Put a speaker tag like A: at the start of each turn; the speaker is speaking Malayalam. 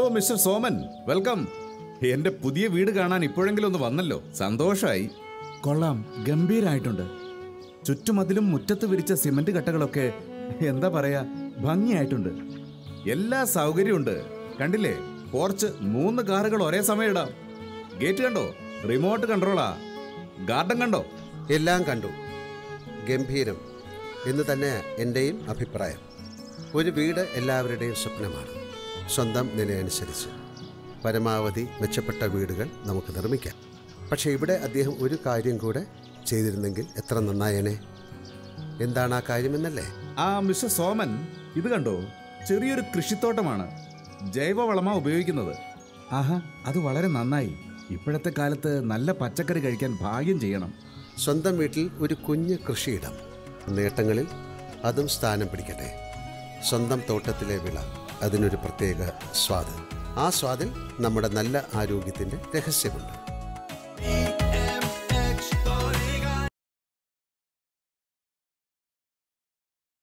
A: മിസ്റ്റർ സോമൻ വെൽക്കം എന്റെ പുതിയ വീട് കാണാൻ ഇപ്പോഴെങ്കിലും ഒന്ന് വന്നല്ലോ സന്തോഷമായി കൊള്ളാം ഗംഭീരായിട്ടുണ്ട് ചുറ്റുമതിലും മുറ്റത്ത് വിരിച്ച സിമന്റ് കട്ടകളൊക്കെ എന്താ പറയാ ഭംഗിയായിട്ടുണ്ട് എല്ലാ സൗകര്യമുണ്ട് കണ്ടില്ലേ പോർച്ച് മൂന്ന് കാറുകൾ ഒരേ സമയം ഇടാം ഗേറ്റ് കണ്ടോ റിമോട്ട് കൺട്രോളാ ഗാർഡൻ കണ്ടോ
B: എല്ലാം കണ്ടു ഗംഭീരം എന്ന് തന്നെ എൻ്റെയും അഭിപ്രായം ഒരു വീട് എല്ലാവരുടെയും സ്വപ്നമാണ് സ്വന്തം നിലയനുസരിച്ച് പരമാവധി മെച്ചപ്പെട്ട വീടുകൾ നമുക്ക് നിർമ്മിക്കാം പക്ഷേ ഇവിടെ അദ്ദേഹം ഒരു കാര്യം കൂടെ ചെയ്തിരുന്നെങ്കിൽ എത്ര നന്നായേനെ എന്താണ് ആ കാര്യമെന്നല്ലേ
A: ആ മിസ്റ്റർ സോമൻ ഇത് കണ്ടോ ചെറിയൊരു കൃഷിത്തോട്ടമാണ് ജൈവവളമാ ഉപയോഗിക്കുന്നത് ആഹാ അത് വളരെ നന്നായി ഇപ്പോഴത്തെ കാലത്ത് നല്ല പച്ചക്കറി കഴിക്കാൻ ഭാഗ്യം ചെയ്യണം
B: സ്വന്തം വീട്ടിൽ ഒരു കുഞ്ഞ് കൃഷിയിടം നേട്ടങ്ങളിൽ അതും സ്ഥാനം പിടിക്കട്ടെ സ്വന്തം തോട്ടത്തിലെ വിള അതിനൊരു പ്രത്യേക സ്വാദ് ആ സ്വാദിൽ നമ്മുടെ നല്ല ആരോഗ്യത്തിൻ്റെ രഹസ്യമുണ്ട്